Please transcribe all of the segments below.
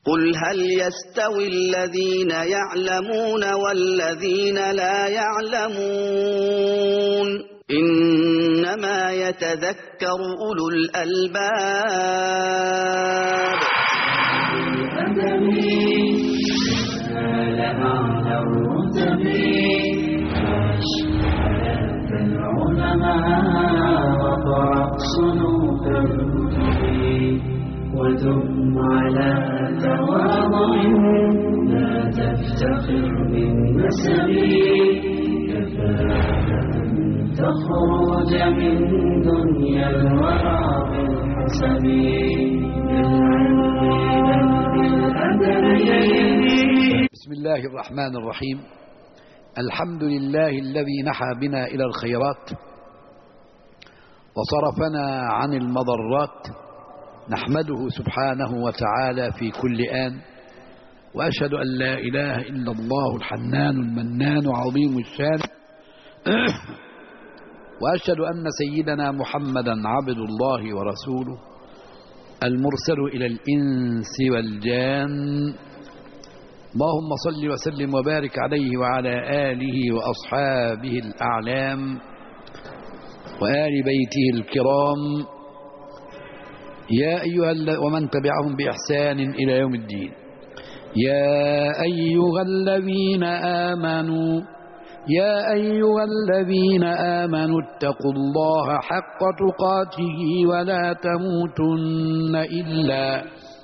قل هل يستوي الذين يعلمون والذين لا يعلمون إنما يتذكر أولو الألباب ودم على تواضع لا تفتخر بالنسب كفاك أن تخرج من دنيا الورى بالحسب بالعلم بل بالأدب بسم الله الرحمن الرحيم الحمد لله الذي نحى بنا إلى الخيرات وصرفنا عن المضرات نحمده سبحانه وتعالى في كل آن وأشهد أن لا إله إلا الله الحنان المنان عظيم الشان وأشهد أن سيدنا محمدا عبد الله ورسوله المرسل إلى الإنس والجان اللهم صل وسلم وبارك عليه وعلى آله وأصحابه الأعلام وآل بيته الكرام يا أيها ال- ومن تبعهم بإحسان إلى يوم الدين يا أيها الذين آمنوا يا أيها الذين آمنوا اتقوا الله حق تقاته ولا تموتن إلا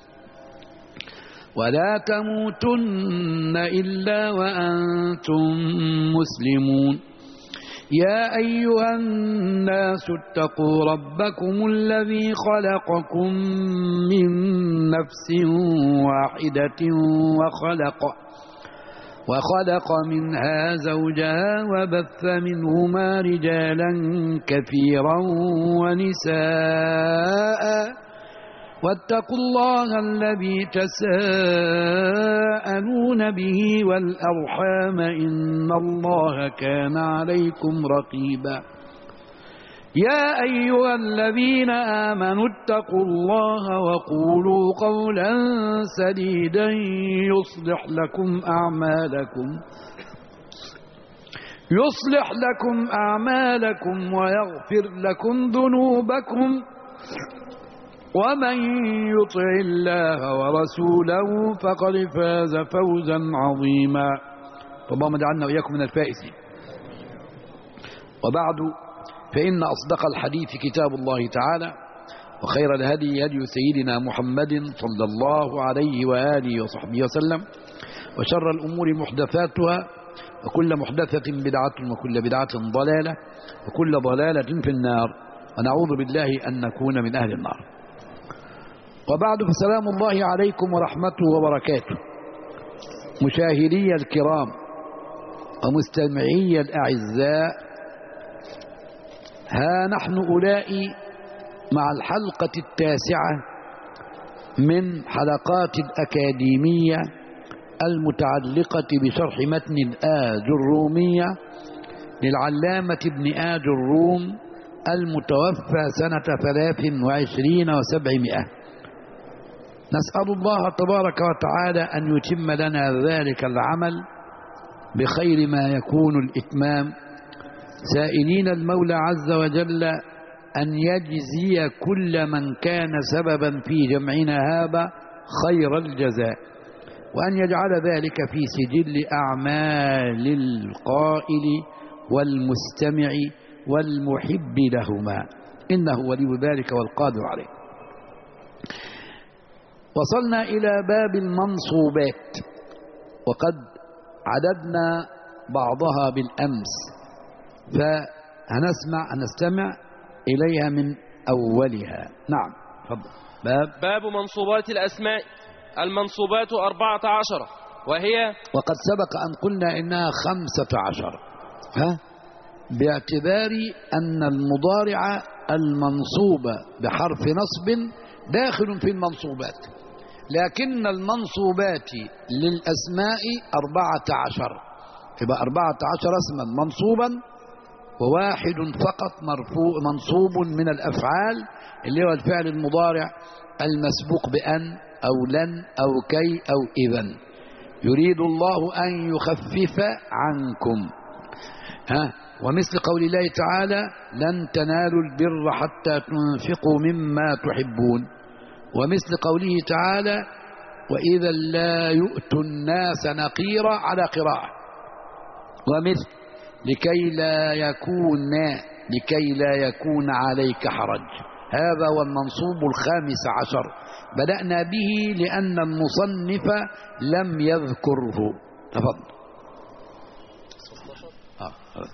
ولا تموتن إلا وأنتم مسلمون يا أيها الناس اتقوا ربكم الذي خلقكم من نفس واحدة وخلق وخلق منها زوجها وبث منهما رجالا كثيرا ونساء واتقوا الله الذي تساءلون به والأرحام إن الله كان عليكم رقيبا يا أيها الذين آمنوا اتقوا الله وقولوا قولا سديدا يصلح لكم أعمالكم يصلح لكم أعمالكم ويغفر لكم ذنوبكم ومن يطع الله ورسوله فقد فاز فوزا عظيما اللهم اجعلنا وإياكم من الفائزين وبعد فإن أصدق الحديث كتاب الله تعالى وخير الهدي هدي سيدنا محمد صلى الله عليه وآله وصحبه وسلم وشر الأمور محدثاتها وكل محدثة بدعة وكل بدعة ضلالة وكل ضلالة في النار ونعوذ بالله أن نكون من أهل النار وبعد فسلام الله عليكم ورحمته وبركاته مشاهدي الكرام ومستمعي الأعزاء ها نحن أولئي مع الحلقة التاسعة من حلقات الأكاديمية المتعلقة بشرح متن الآج الرومية للعلامة ابن آج الروم المتوفى سنة ثلاث وعشرين وسبعمائة نسأل الله تبارك وتعالى أن يتم لنا ذلك العمل بخير ما يكون الإتمام سائلين المولى عز وجل أن يجزي كل من كان سببا في جمعنا هذا خير الجزاء وأن يجعل ذلك في سجل أعمال القائل والمستمع والمحب لهما إنه ولي ذلك والقادر عليه وصلنا إلى باب المنصوبات وقد عددنا بعضها بالأمس فهنسمع هنستمع إليها من أولها نعم تفضل باب باب منصوبات الأسماء المنصوبات أربعة عشر وهي وقد سبق أن قلنا إنها خمسة عشر ها باعتبار أن المضارع المنصوب بحرف نصب داخل في المنصوبات لكن المنصوبات للأسماء أربعة عشر يبقى أربعة عشر اسما منصوبا وواحد فقط مرفوع منصوب من الأفعال اللي هو الفعل المضارع المسبوق بأن أو لن أو كي أو إذا يريد الله أن يخفف عنكم ها ومثل قول الله تعالى لن تنالوا البر حتى تنفقوا مما تحبون ومثل قوله تعالى وإذا لا يؤتوا الناس نقيرا على قراءة ومثل لكي لا يكون لكي لا يكون عليك حرج هذا هو المنصوب الخامس عشر بدأنا به لأن المصنف لم يذكره تفضل آه.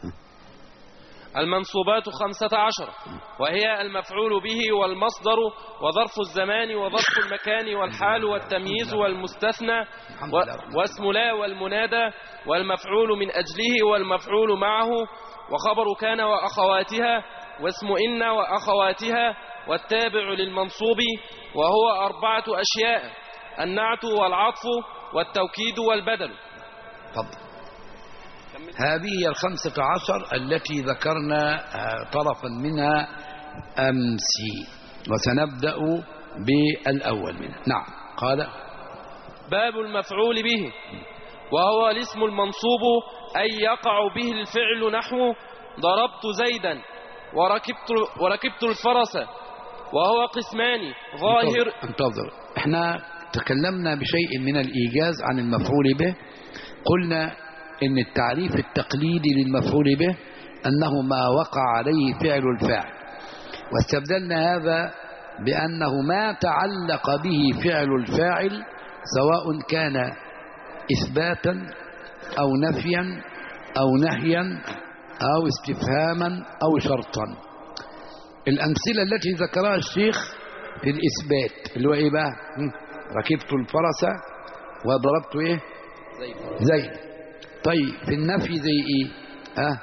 المنصوبات خمسة عشر وهي المفعول به والمصدر وظرف الزمان وظرف المكان والحال والتمييز والمستثنى الحمد و- لله. واسم لا والمنادى والمفعول من أجله والمفعول معه وخبر كان وأخواتها واسم إن وأخواتها والتابع للمنصوب وهو أربعة أشياء النعت والعطف والتوكيد والبدل تفضل هذه هي الخمسة عشر التي ذكرنا آه، طرفا منها أمس وسنبدأ بالأول منها نعم قال باب المفعول به وهو الاسم المنصوب أي يقع به الفعل نحو ضربت زيدا وركبت, وركبت الفرس وهو قسمان ظاهر انتظر, انتظر احنا تكلمنا بشيء من الإيجاز عن المفعول به قلنا ان التعريف التقليدي للمفعول به أنه ما وقع عليه فعل الفاعل واستبدلنا هذا بأنه ما تعلق به فعل الفاعل سواء كان إثباتا أو نفيا أو نهيا أو استفهاما أو شرطا الأمثلة التي ذكرها الشيخ في الإثبات اللي هو إيه بقى هم؟ ركبت الفرس وضربت إيه زي طيب في النفي زي إيه أه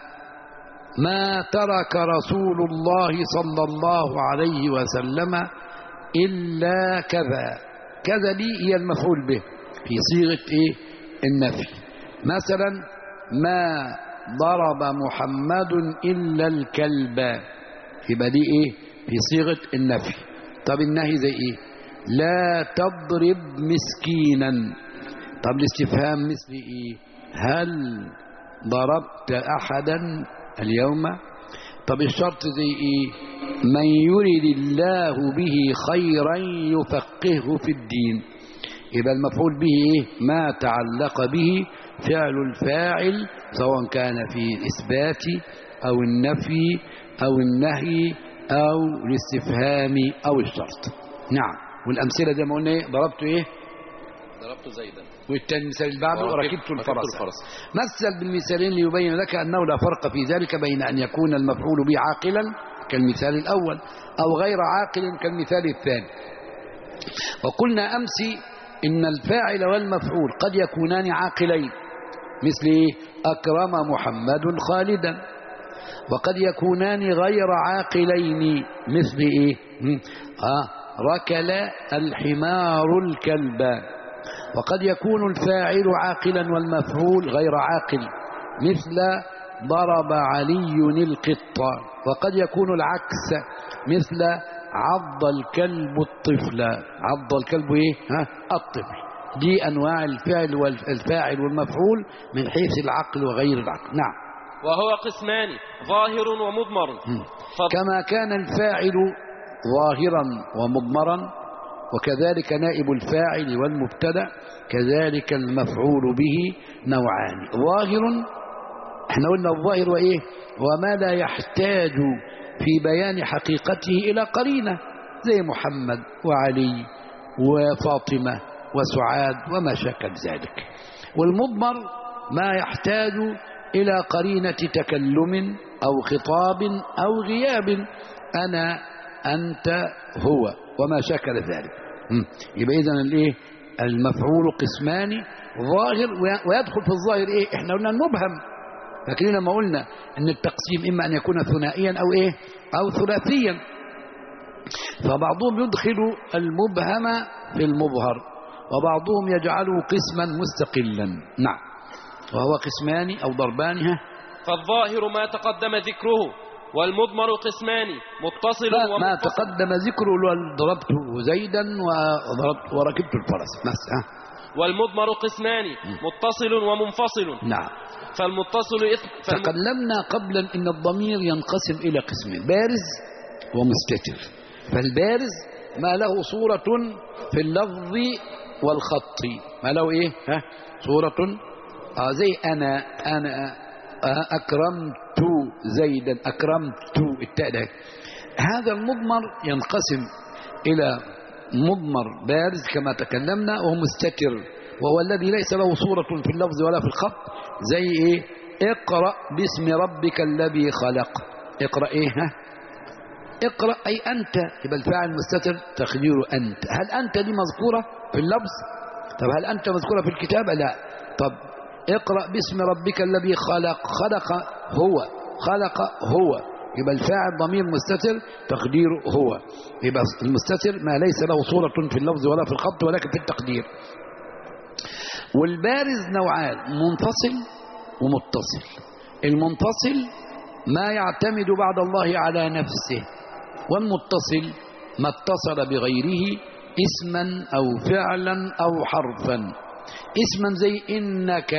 ما ترك رسول الله صلى الله عليه وسلم إلا كذا كذا دي هي المفعول به في صيغة إيه النفي مثلا ما ضرب محمد إلا الكلب يبقى دي إيه في صيغة النفي طب النهي زي إيه لا تضرب مسكينا طب الاستفهام مثل إيه هل ضربت أحدا اليوم طب الشرط زي إيه من يرد الله به خيرا يفقهه في الدين يبقى المفعول به إيه ما تعلق به فعل الفاعل سواء كان في الإثبات أو النفي أو النهي أو الاستفهام أو الشرط نعم والأمثلة زي ما قلنا إيه ضربت إيه ضربت زيدا والتاني المثال اللي بعده وركبت- ركبت ركبت الفرس الفرس. مثل بالمثالين ليبين لك أنه لا فرق في ذلك بين أن يكون المفعول به عاقلا كالمثال الأول أو غير عاقل كالمثال الثاني وقلنا أمس إن الفاعل والمفعول قد يكونان عاقلين مثل إيه؟ أكرم محمد خالدا وقد يكونان غير عاقلين مثل إيه هم؟ آه ركل الحمار الكلب وقد يكون الفاعل عاقلا والمفعول غير عاقل مثل ضرب علي القط وقد يكون العكس مثل عض الكلب الطفل عض الكلب ايه ها الطفل دي انواع الفعل والفاعل والمفعول من حيث العقل وغير العقل نعم وهو قسمان ظاهر ومضمر مم. فض- كما كان الفاعل ظاهرا ومضمرا وكذلك نائب الفاعل والمبتدا كذلك المفعول به نوعان ظاهر احنا قلنا الظاهر وايه وما لا يحتاج في بيان حقيقته الى قرينه زي محمد وعلي وفاطمه وسعاد وما شاكل ذلك والمضمر ما يحتاج الى قرينه تكلم او خطاب او غياب انا انت هو وما شكل ذلك مم. يبقى اذا الايه المفعول قسمان ظاهر وي- ويدخل في الظاهر ايه احنا قلنا المبهم فاكرين لما قلنا ان التقسيم اما ان يكون ثنائيا او ايه او ثلاثيا فبعضهم يدخل المبهم في المظهر وبعضهم يجعله قسما مستقلا نعم وهو قسمان او ضربان ها فالظاهر ما تقدم ذكره والمضمر قسمان متصل ما, ما ومنفصل تقدم ذكره اللي هو ضربت زيدا وضربت وركبت الفرس بس ها والمضمر قسمان متصل ومنفصل نعم فالمتصل إثم فالم... تكلمنا قبلا ان الضمير ينقسم الى قسمين بارز ومستتر فالبارز ما له صورة في اللفظ والخط ما له ايه ها صورة آه زي انا انا آه اكرمت زيدا اكرمت التاء ده هذا المضمر ينقسم الى مضمر بارز كما تكلمنا وهو مستتر وهو الذي ليس له صورة في اللفظ ولا في الخط زي ايه اقرأ باسم ربك الذي خلق اقرأ ايه ها اقرأ أي أنت يبقى الفاعل مستتر تقديره أنت هل أنت دي مذكورة في اللفظ طب هل أنت مذكورة في الكتابة لا طب اقرأ باسم ربك الذي خلق خلق هو خلق هو يبقى الفاعل ضمير مستتر تقديره هو يبقى المستتر ما ليس له صورة في اللفظ ولا في الخط ولكن في التقدير والبارز نوعان منفصل ومتصل المنفصل ما يعتمد بعد الله على نفسه والمتصل ما اتصل بغيره اسما أو فعلا أو حرفا اسما زي إنك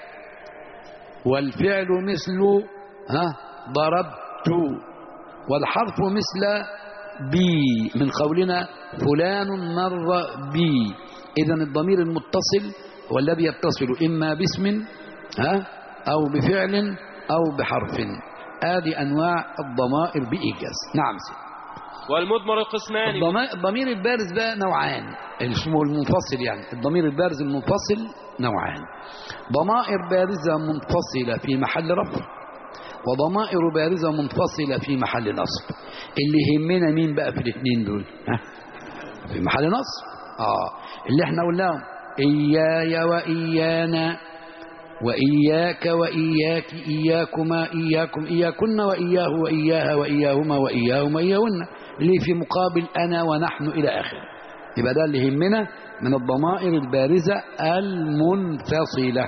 والفعل مثل ها ضربت والحرف مثل بي من قولنا فلان مر بي إذا الضمير المتصل هو الذي يتصل إما باسم ها أو بفعل أو بحرف هذه أنواع الضمائر بإيجاز نعم سيدي والمضمر قسمان الضما- الضمير البارز بقى نوعان اسمه المنفصل يعني الضمير البارز المنفصل نوعان ضمائر بارزة منفصلة في محل رفع وضمائر بارزة منفصلة في محل نصب اللي يهمنا مين بقى في الاثنين دول ها في محل نصب اه اللي احنا قلناهم إياي وإيانا وإياك وإياك إياكما إياكم إياكن وإياه وإياها وإياهما وإياهما وإياهن اللي في مقابل أنا ونحن إلى آخره يبقى ده اللي يهمنا من الضمائر البارزة المنفصلة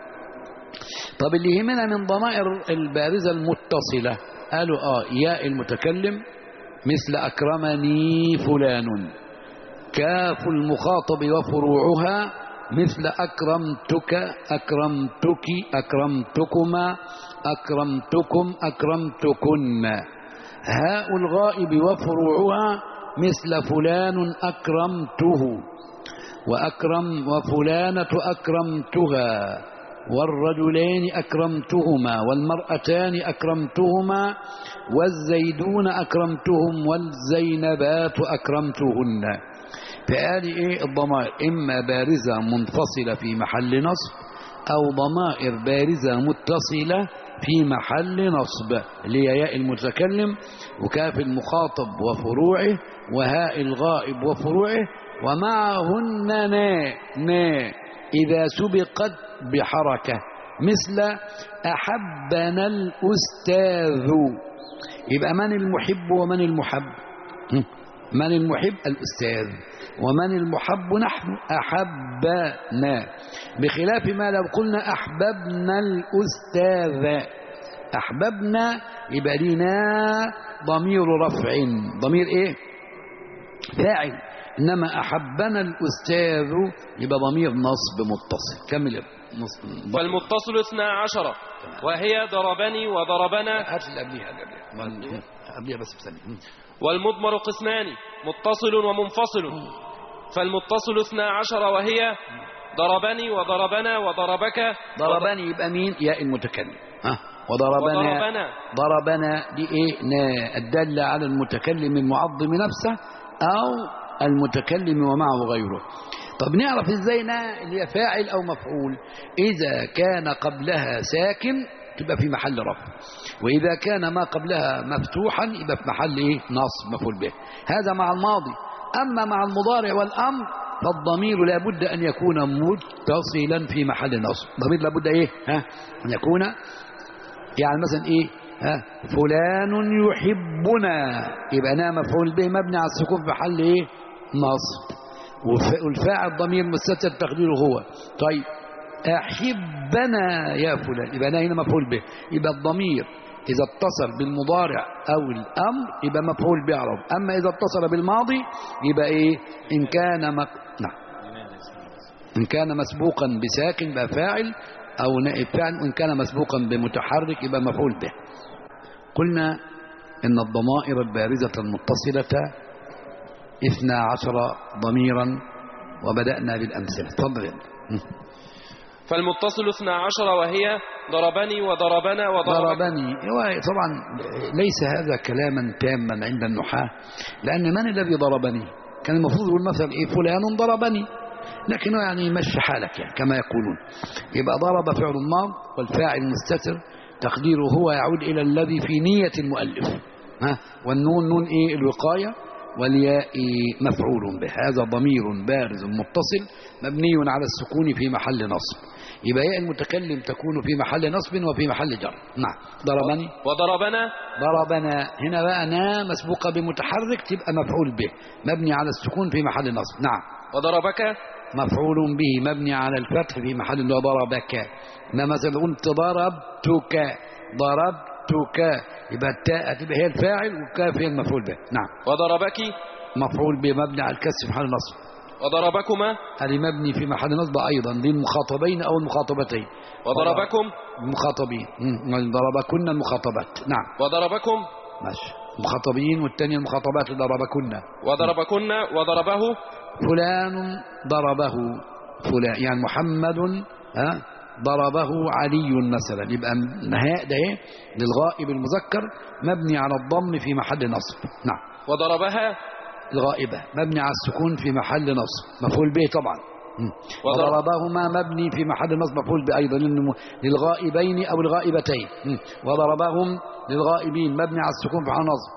طب اللي يهمنا من ضمائر البارزة المتصلة قالوا آه ياء المتكلم مثل أكرمني فلان كاف المخاطب وفروعها مثل أكرمتك أكرمتك أكرمتكما أكرمتكم أكرمتكن هاء الغائب وفروعها مثل فلان أكرمته وأكرم وفلانة أكرمتها والرجلين أكرمتهما والمرأتان أكرمتهما والزيدون أكرمتهم والزينبات أكرمتهن فقال إيه الضمائر إما بارزة منفصلة في محل نصب أو ضمائر بارزة متصلة في محل نصب اللي هي ياء المتكلم وكاف المخاطب وفروعه وهاء الغائب وفروعه ومعهن نا نا إذا سبقت بحركة مثل أحبنا الأستاذ يبقى من المحب ومن المحب هم. من المحب الأستاذ ومن المحب نحن أحبنا بخلاف ما لو قلنا أحببنا الأستاذ أحببنا يبقى لنا ضمير رفع ضمير إيه فاعل إنما أحبنا الأستاذ يبقى ضمير نصب متصل كمل نصب فالمتصل اثنا عشر وهي ضربني وضربنا هات اللي قبليها اللي قبليها قبليها بس بثانية والمضمر قسمان متصل ومنفصل فالمتصل اثنا عشر وهي ضربني وضربنا وضربك ضربني يبقى مين ياء المتكلم ها وضربنا وضربنا ضربنا دي ايه نا الدالة على المتكلم المعظم نفسه او المتكلم ومعه غيره طب نعرف ازاي نا اللي هي فاعل او مفعول اذا كان قبلها ساكن تبقى في محل رفع واذا كان ما قبلها مفتوحا يبقى في محل ايه نصب مفعول به هذا مع الماضي اما مع المضارع والامر فالضمير لابد ان يكون متصلا في محل نصب ضمير لابد ايه ها ان يكون يعني مثلا ايه ها فلان يحبنا يبقى انا مفعول به مبني على السكون في محل ايه نصب وف- والفاعل ضمير مستتر تقديره هو طيب احبنا يا فلان يبقى انا هنا مفعول به يبقى الضمير إذا اتصل بالمضارع أو الأمر يبقى مفعول به على طول. أما إذا اتصل بالماضي يبقى إيه إن كان مك... نعم إن كان مسبوقا بساكن يبقى فاعل أو نائب فاعل وإن كان مسبوقا بمتحرك يبقى مفعول به قلنا إن الضمائر البارزة المتصلة اثنا عشر ضميرا وبدأنا بالأمثلة تفضل يا ابني. فالمتصل اثنا عشر وهي ضربني وضربنا وضربك ضربني هو طبعا ليس هذا كلاما تاما عند النحاة لأن من الذي ضربني كان المفروض يقول مثلا إيه فلان ضربني لكنه يعني يمشي حالك يعني كما يقولون يبقى ضرب فعل الماض والفاعل مستتر تقديره هو يعود إلى الذي في نية المؤلف ها والنون نون إيه الوقاية والياء مفعول به هذا ضمير بارز متصل مبني على السكون في محل نصب يبقى ياء المتكلم تكون في محل نصب وفي محل جر نعم ضربني وضربنا ضربنا هنا بقى نا مسبوقة بمتحرك تبقى مفعول به مبني على السكون في محل نصب نعم وضربك مفعول به مبني على الفتح في محل اللي هو ضربك انما مثلا قلت ضربتك ضربتك يبقى التاء تبقى هي الفاعل والكاف هي المفعول به نعم وضربك مفعول به مبني على الكسر في محل نصب وضربكما هذه مبني في محل نصب ايضا للمخاطبين او المخاطبتين وضربكم المخاطبين مم. ضربكن المخاطبات نعم وضربكم ماشي مخاطبين والثانيه المخاطبات ضربكن وضربكن وضربه فلان ضربه فلان يعني محمد ها ضربه علي مثلا يبقى هاء ده ايه للغائب المذكر مبني على الضم في محل نصب نعم وضربها الغائبة مبني على السكون في محل نصب مفعول به طبعا مم. وضرب- وضربهما مبني في محل نصب مفعول به أيضا لأنه للغائبين أو الغائبتين مم. وضربهم للغائبين مبني على السكون في محل نصب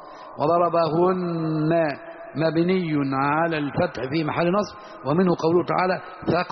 وضربهن مبني على الفتح في محل نصب ومنه قوله تعالى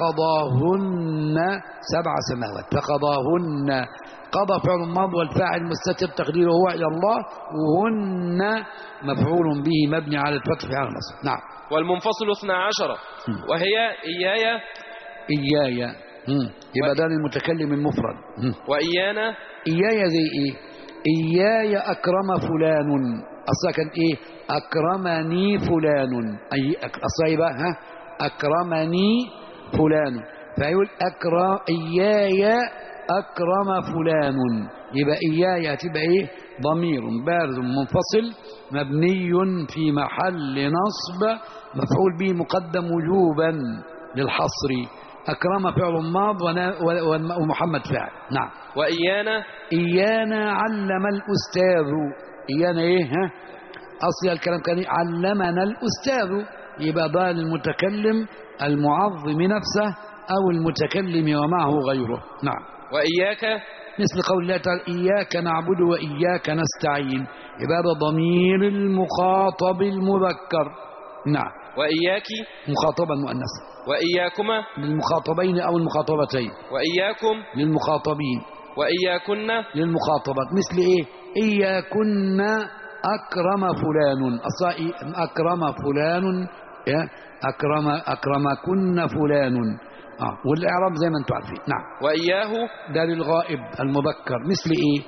فقضاهن سبع سماوات فقضاهن قضى فعل الماض والفاعل مستتر تقديره هو إلى الله وهن مفعول به مبني على الفتح في محل نصب نعم والمنفصل اثنا عشر وهي إياي إياي مم. يبقى ده المتكلم المفرد مم. وإيانا إياي زي إيه إياي أكرم فلان أصلا كان إيه أكرمني فلان أي أك- أصلا يبقى ها أكرمني فلان فيقول أكرم إياي أكرم فلان يبقى إياي هتبقى إيه ضمير بارز منفصل مبني في محل نصب مفعول به مقدم وجوبا للحصر أكرم فعل ماض ونا- و- ومحمد فاعل نعم وإيانا إيانا علم الأستاذ إيانا إيه ها أصل الكلام كان إيه؟ علمنا الأستاذ يبقى ده المتكلم المعظم نفسه أو المتكلم ومعه غيره نعم وإياك مثل قول الله تعالى إياك نعبد وإياك نستعين يبقى ده ضمير المخاطب المذكر نعم وإياك مخاطبا مؤنثا وإياكما للمخاطبين أو المخاطبتين وإياكم للمخاطبين وإياكن للمخاطبات مثل ايه اياكن اكرم فلان اصلا إيه؟ اكرم فلان إيه؟ اكرم اكرمكن فلان اه والاعراب زي ما انتم عارفين نعم وإياه ده للغائب المذكر مثل ايه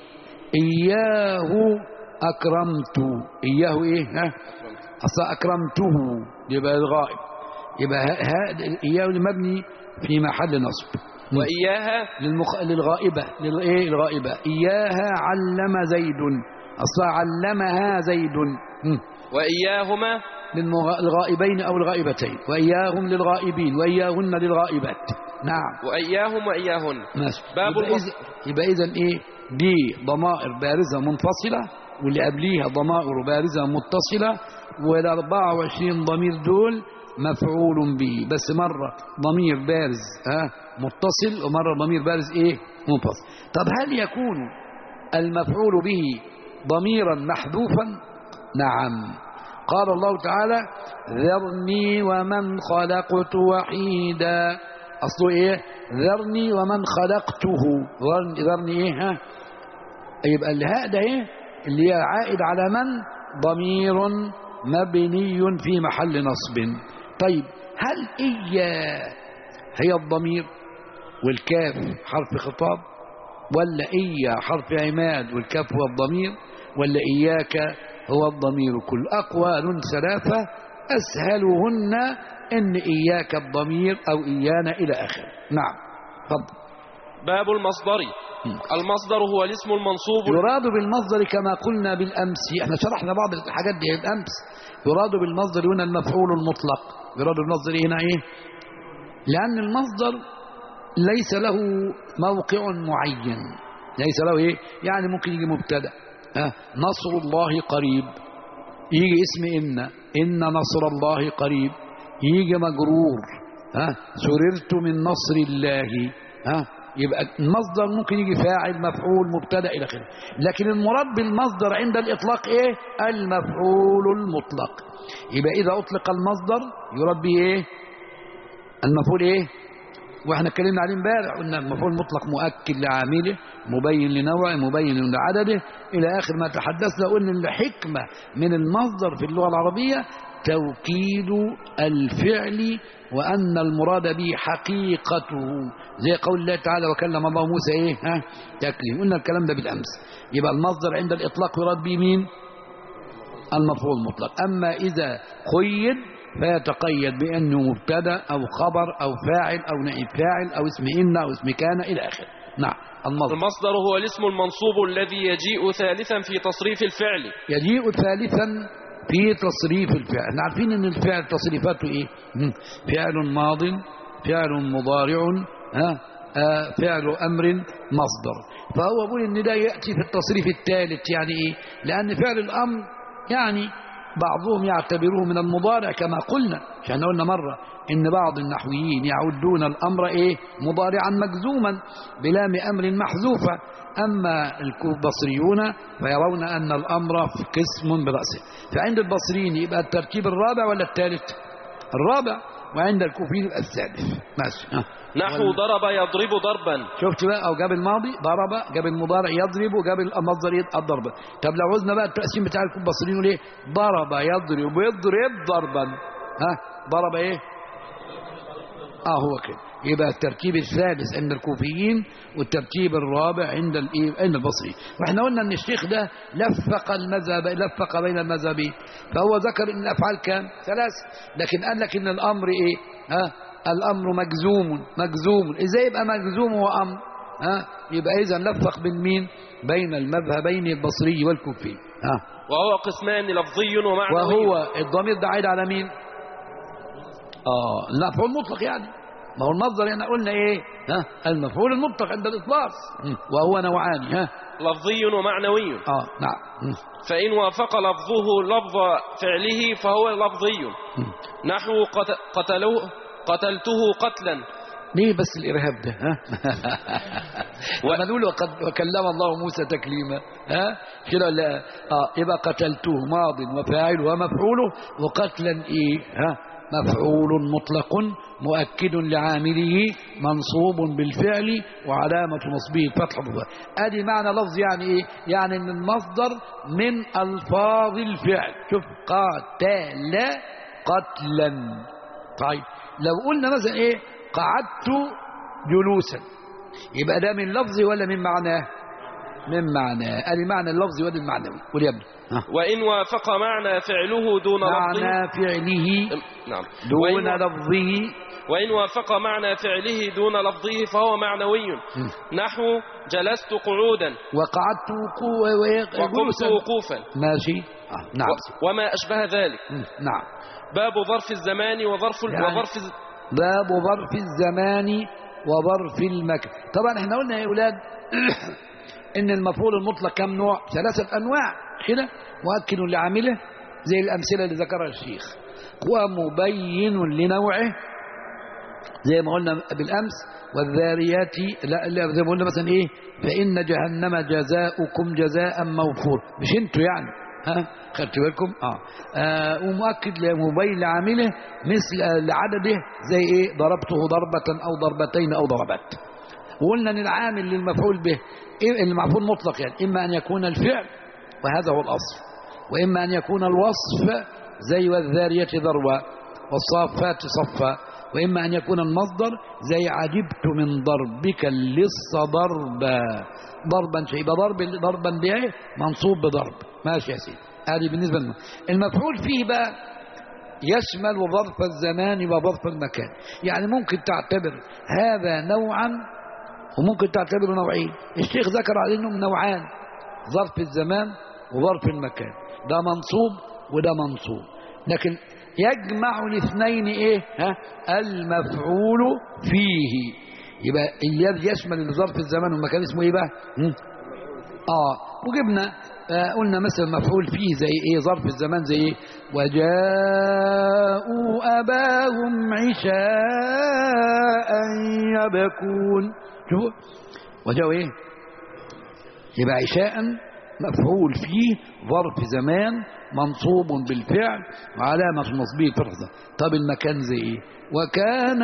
اياه اكرمت اياه ايه ها اصلا اكرمته يبقى الغائب يبقى ها ها- اياه المبني في محل نصب وإياها للمخ... للغائبة للإيه الغائبة إياها علم زيد أصلا علمها زيد مم. وإياهما للمغ... للغائبين أو الغائبتين وإياهم للغائبين وإياهن للغائبات نعم وإياهم وإياهن ماشي باب يبقى المص- إذا يبقى إذن إيه دي ضمائر بارزة منفصلة واللي قبليها ضمائر بارزة متصلة وال 24 ضمير دول مفعول به بس مرة ضمير بارز ها متصل ومرة ضمير بارز ايه منفصل طب هل يكون المفعول به ضميرا محذوفا نعم قال الله تعالى ذرني ومن خلقت وحيدا أصله إيه ذرني ومن خلقته ذرني, ذرني إيه ها يبقى الهاء ده إيه اللي هي عائد على من ضمير مبني في محل نصب طيب هل إيا هي الضمير والكاف حرف خطاب ولا إيا حرف عماد والكاف هو الضمير ولا إياك هو الضمير كل أقوال ثلاثة أسهلهن إن إياك الضمير أو إيانا إلى آخر نعم تفضل باب المصدر المصدر هو الاسم المنصوب يراد بالمصدر كما قلنا بالأمس احنا شرحنا بعض الحاجات دي بالأمس يراد بالمصدر هنا المفعول المطلق يراد بالمصدر هنا ايه لأن المصدر ليس له موقع معين ليس له ايه يعني ممكن يجي مبتدا ها نصر الله قريب يجي اسم إن إن نصر الله قريب يجي مجرور ها سررت من نصر الله ها يبقى المصدر ممكن يجي فاعل مفعول مبتدا الى اخره لكن المراد بالمصدر عند الاطلاق ايه المفعول المطلق يبقى اذا اطلق المصدر يراد به ايه المفعول ايه واحنا اتكلمنا عليه امبارح قلنا المفعول المطلق مؤكد لعامله مبين لنوعه مبين لعدده الى اخر ما تحدثنا قلنا ان الحكمه من المصدر في اللغه العربيه توكيد الفعل وأن المراد به حقيقته زي قول الله تعالى وكلم الله موسى إيه ها تكليم قلنا الكلام ده بالأمس يبقى المصدر عند الإطلاق يراد به مين المفعول المطلق أما إذا قيد فيتقيد بأنه مبتدا أو خبر أو فاعل أو نائب فاعل أو اسم إن أو اسم كان إلى آخره نعم المصدر المصدر هو الاسم المنصوب الذي يجيء ثالثا في تصريف الفعل يجيء ثالثا في تصريف الفعل احنا عارفين ان الفعل تصريفاته ايه مم. فعل ماض فعل مضارع ها آه فعل امر مصدر فهو يقول ان ده ياتي في التصريف الثالث يعني ايه لان فعل الامر يعني بعضهم يعتبروه من المضارع كما قلنا عشان قلنا مره ان بعض النحويين يعدون الامر ايه مضارعا مجزوما بلام امر محذوفه أما البصريون فيرون أن الأمر في قسم برأسه فعند البصريين يبقى التركيب الرابع ولا الثالث الرابع وعند الكوفيين يبقى الثالث ماشي ها. نحو وال- ضرب يضرب ضربا شفت بقى او جاب الماضي ضرب جاب المضارع يضرب وجاب المصدر يد- الضرب طب لو عوزنا بقى التقسيم بتاع البصريين يقول ايه ضرب يضرب يضرب ضربا ها ضرب ايه اه هو كده يبقى الترتيب الثالث عند الكوفيين والترتيب الرابع عند الايه عند البصري واحنا قلنا ان الشيخ ده لفق المذهب لفق بين المذهبين فهو ذكر ان الافعال كام ثلاث لكن قال لك ان الامر ايه ها الامر مجزوم مجزوم ازاي يبقى مجزوم هو امر ها يبقى اذا لفق بين مين بين المذهبين البصري والكوفي ها وهو قسمان لفظي ومعنوي وهو الضمير ده عايد على مين اه المفعول المطلق يعني ما هو المصدر يعني قلنا ايه ها المفعول المطلق عند الاطلاق مم. وهو نوعان ها لفظي ومعنوي اه نعم مم. فإن وافق لفظه لفظ فعله فهو لفظي مم. نحو قت- قتلوه قتلته قتلا ليه بس الارهاب ده ها لما نقول وقد وكلم الله موسى تكليما ها كده ولا اه يبقى قتلته ماض وفاعل ومفعوله وقتلا ايه ها مفعول مطلق مؤكد لعامله منصوب بالفعل وعلامة نصبه الفتح بالظاهر. ادي معنى لفظ يعني ايه يعني ان المصدر من الفاظ الفعل شوف قاتل قتلا طيب لو قلنا مثلا ايه قعدت جلوسا يبقى ده من لفظي ولا من معناه من معناه ادي معنى اللفظي وادي المعنوي قول يا ابني ها. وإن وافق معنى فعله دون لفظه معنى فعله نعم دون وإن, لفظه وإن وافق معنى فعله دون لفظه فهو معنوي مم. نحو جلست قعودا وقعدت وقو- و- وقمت جلوسا وقوفا ماشي آه. نعم و- وما أشبه ذلك مم. نعم باب ظرف الزمان وظرف ال- يعني- وظرف الز- باب ظرف الزمان وظرف المكان طبعا احنا قلنا يا اولاد ان المفعول المطلق كم نوع ثلاثه انواع كده مؤكد لعامله زي الامثله اللي ذكرها الشيخ ومبين لنوعه زي ما قلنا بالامس والذاريات لا, لا زي ما قلنا مثلا ايه فان جهنم جزاؤكم جزاء موفور مش انتوا يعني ها خدت بالكم اه, آه ومؤكد لمبين لعامله مثل آه، لعدده زي ايه ضربته ضربه او ضربتين او ضربات وقلنا ان العامل للمفعول به إيه المفعول مطلق يعني اما ان يكون الفعل وهذا هو الاصل واما ان يكون الوصف زي والذارية ذروة والصافات صفا وإما أن يكون المصدر زي عجبت من ضربك اللص ضربا ضربا شيء يبقى ضرب ضربا دي إيه؟ منصوب بضرب ماشي يا سيدي هذه بالنسبة لنا المفعول فيه بقى يشمل ظرف الزمان وظرف المكان يعني ممكن تعتبر هذا نوعا وممكن تعتبره نوعين الشيخ ذكر على انهم نوعان ظرف الزمان وظرف المكان ده منصوب وده منصوب لكن يجمع الاثنين ايه ها المفعول فيه يبقى الذي يشمل ظرف الزمان والمكان اسمه ايه بقى هم؟ اه وجبنا آه قلنا مثلا مفعول فيه زي ايه ظرف الزمان زي ايه وجاءوا اباهم عشاء يبكون شوفوا وجاءوا ايه يبقى عشاء مفعول فيه ظرف زمان منصوب بالفعل وعلامة نصبه فرصة طب المكان زي ايه وكان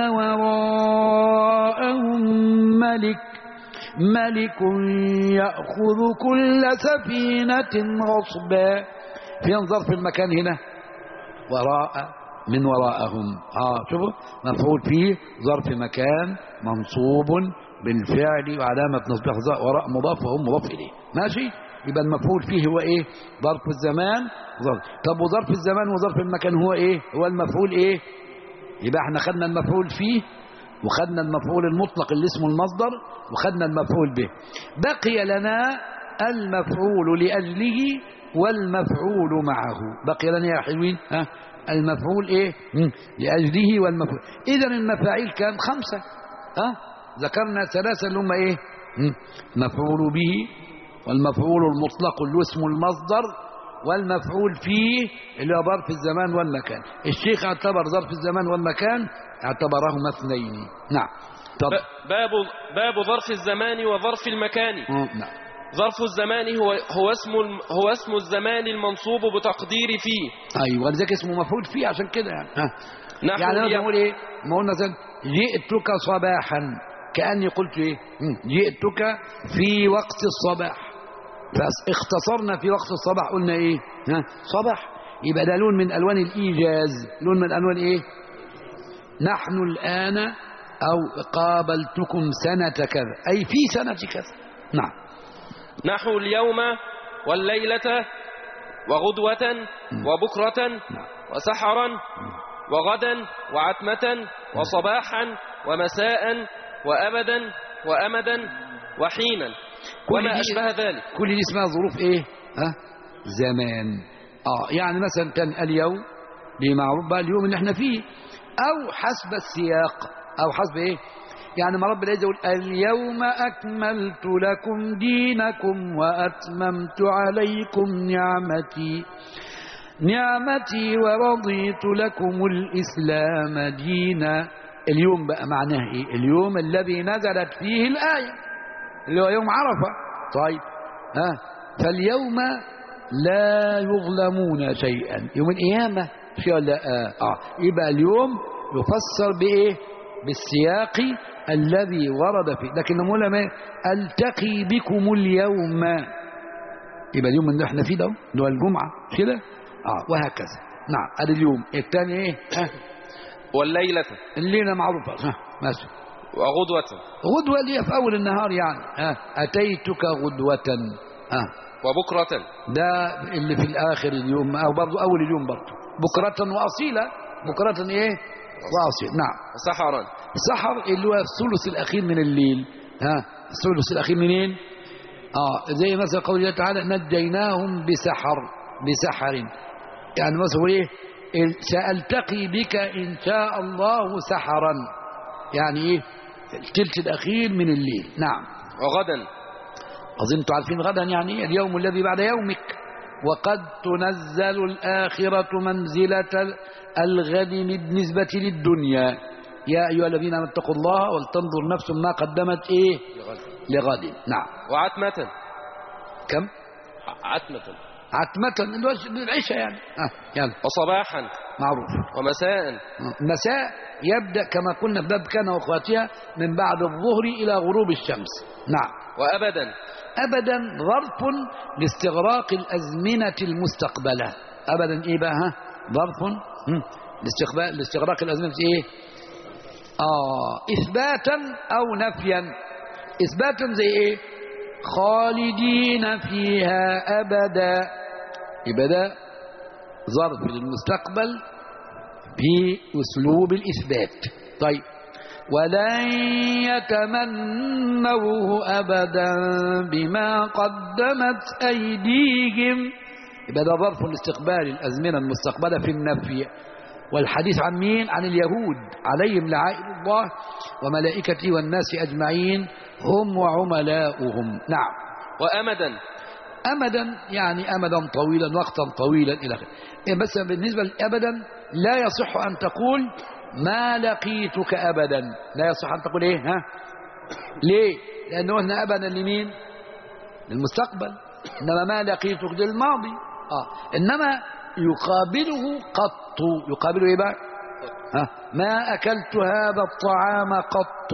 وراءهم ملك ملك يأخذ كل سفينة غصبا فين ظرف المكان هنا وراء من وراءهم اه شوفوا مفعول فيه ظرف مكان منصوب بالفعل وعلامة نصبه وراء مضاف وهم مضاف إليه ماشي يبقى المفعول فيه هو ايه ظرف الزمان ظرف طب وظرف الزمان وظرف المكان هو ايه هو المفعول ايه يبقى احنا خدنا المفعول فيه وخدنا المفعول المطلق اللي اسمه المصدر وخدنا المفعول به بقي لنا المفعول لأجله والمفعول معه بقي لنا يا حلوين ها المفعول ايه مم. لأجله والمفعول اذا المفاعيل كان خمسة ها ذكرنا ثلاثة اللي هم ايه مم. مفعول به والمفعول المطلق اللي اسمه المصدر والمفعول فيه اللي هو ظرف الزمان والمكان الشيخ اعتبر ظرف الزمان والمكان اعتبرهما اثنين نعم طب ب- باب باب ظرف الزمان وظرف المكان آه، نعم ظرف الزمان هو هو اسم الم- هو اسم الزمان المنصوب بتقدير فيه ايوه ولذلك اسمه مفعول فيه عشان كده يعني ها نحو يعني انا اليوم- بقول ايه ما قلنا مثلا جئتك صباحا كاني قلت ايه مم. جئتك في وقت الصباح فاختصرنا في وقت الصباح قلنا ايه ها صباح يبقى ده لون من الوان الايجاز لون من الوان ايه نحن الان او قابلتكم سنه كذا اي في سنه كذا نعم نحو اليوم والليلة وغدوة وبكرة وسحرا وغدا وعتمة وصباحا ومساء وأبدا وأمدا وحينا كل وما دي- أشبه ذلك كل دي اسمها ظروف ايه ها زمان اه يعني مثلا كان اليوم دي معروف بقى اليوم اللي احنا فيه او حسب السياق او حسب ايه يعني ما رب العزة يقول اليوم أكملت لكم دينكم وأتممت عليكم نعمتي نعمتي ورضيت لكم الإسلام دينا اليوم بقى معناه إيه اليوم الذي نزلت فيه الآية اللي هو يوم عرفة طيب ها فاليوم لا يظلمون شيئا يوم القيامة في ولا آه. آه. يبقى اليوم يفسر بإيه بالسياق الذي ورد فيه لكن العلماء التقي بكم اليوم يبقى اليوم اللي احنا فيه ده اللي هو الجمعة مش كده اه وهكذا نعم ادي اليوم الثاني ايه ها والليلة الليلة معروفة ها ماشي وغدوة غدوة اللي هي في أول النهار يعني ها أتيتك غدوة ها وبكرة ده اللي في الآخر اليوم أو برضو أول اليوم برضو بكرة وأصيلة بكرة إيه وأصيل نعم وسحرا سحر اللي هو الثلث الأخير من الليل ها الثلث الأخير منين آه زي مثلا قول الله تعالى نجيناهم بسحر بسحر يعني مثلا هو إيه إن سألتقي بك إن شاء الله سحرا يعني إيه الثلث الأخير من الليل نعم وغدا أظن أنتم عارفين غدا يعني إيه اليوم الذي بعد يومك وقد تنزل الآخرة منزلة الغد بالنسبة للدنيا يا أيها الذين آمنوا اتقوا الله ولتنظر نفس ما قدمت إيه لغد نعم وعتمة كم عتمة عتمة اللي هو العشاء يعني آه يلا وصباحا معروف ومساء آه. مساء يبدأ كما قلنا في باب كان وأخواتها من بعد الظهر إلى غروب الشمس نعم وأبدا ابدا ظرف لاستغراق الازمنه المستقبله ابدا ايه بقى ها ظرف هم، لاستقبال لاستغراق الازمنه ايه آه إثباتا أو نفيا إثباتا زي إيه خالدين فيها أبدا يبقى ده ظرف للمستقبل بأسلوب الإثبات طيب ولن يتمنوه أبدا بما قدمت أيديهم يبقى ده ظرف لاستقبال الأزمنة المستقبلة في النفي والحديث عن مين؟ عن اليهود عليهم لعائل الله وملائكته والناس أجمعين هم وعملاؤهم نعم وأمدا أمدا يعني أمدا طويلا وقتا طويلا إلى آخره إيه بس بالنسبة لأبدا لا يصح أن تقول ما لقيتك أبدا لا يصح أن تقول إيه ها ليه لأنه هنا أبدا لمين للمستقبل إنما ما لقيتك للماضي آه. إنما يقابله قط يقابله إيه بقى ها ما أكلت هذا الطعام قط